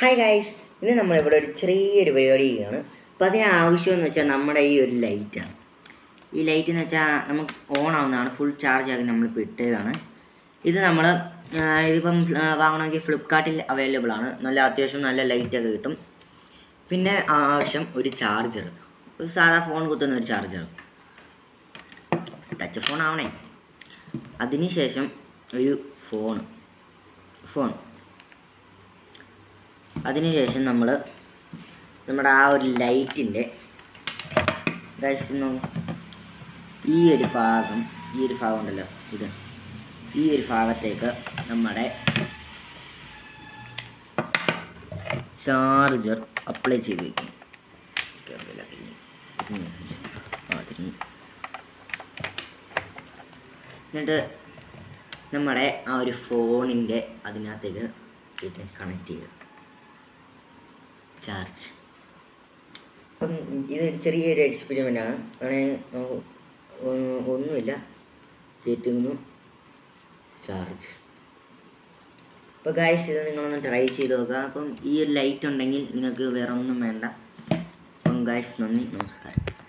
Hi guys ഇന്ന് നമ്മളിവിടെ ഒരു ചെറിയൊരു പരിപാടി ചെയ്യുകയാണ് അപ്പോൾ അതിന് ആവശ്യമെന്ന് വെച്ചാൽ നമ്മുടെ ഈ ഒരു ലൈറ്റാണ് ഈ ലൈറ്റ് എന്ന് വെച്ചാൽ നമുക്ക് ഓൺ ആവുന്നതാണ് ഫുൾ ചാർജ് ആക്കി നമ്മളിപ്പോൾ ഇട്ടതാണ് ഇത് നമ്മൾ ഇതിപ്പം ആ, വാങ്ങണമെങ്കിൽ ഫ്ലിപ്കാർട്ടിൽ അവൈലബിൾ ആണ് നല്ല അത്യാവശ്യം നല്ല ലൈറ്റൊക്കെ കിട്ടും പിന്നെ ആവശ്യം ഒരു ചാർജർ ഒരു സാധാ ഫോൺ കുത്തുന്ന ഒരു ചാർജർ ടച്ച് ഫോൺ ആവണേ അതിനുശേഷം ഒരു ഫോൺ ഫോൺ അതിനുശേഷം നമ്മൾ നമ്മുടെ ആ ഒരു ലൈറ്റിൻ്റെ ഈ ഒരു ഭാഗം ഈ ഒരു ഭാഗം ഉണ്ടല്ലോ ഇത് ഈ ഒരു ഭാഗത്തേക്ക് നമ്മുടെ ചാർജർ അപ്ലൈ ചെയ്ത് വയ്ക്കും കേറില്ല, തിരിഞ്ഞു. ഉം. ആ തിരിഞ്ഞു എന്നിട്ട് നമ്മുടെ ആ ഒരു ഫോണിൻ്റെ അതിനകത്തേക്ക് ഇത് കണക്ട് ചെയ്യുക ചാർജ് അപ്പം ഇത് ചെറിയൊരു എക്സ്പെരിമെൻ്റ് ആണ് വേണമെങ്കിൽ നമുക്ക് ഒ- ഒന്നുമില്ല കയറ്റുന്നു ചാർജ് അപ്പോൾ ഗായ്സ് ഇത് നിങ്ങളൊന്ന് ട്രൈ ചെയ്ത് നോക്കുക അപ്പം ഈ ഒരു ലൈറ്റ് ഉണ്ടെങ്കിൽ നിങ്ങൾക്ക് വേറെ ഒന്നും വേണ്ട അപ്പം ഗായ്സ് നന്ദി നമസ്കാരം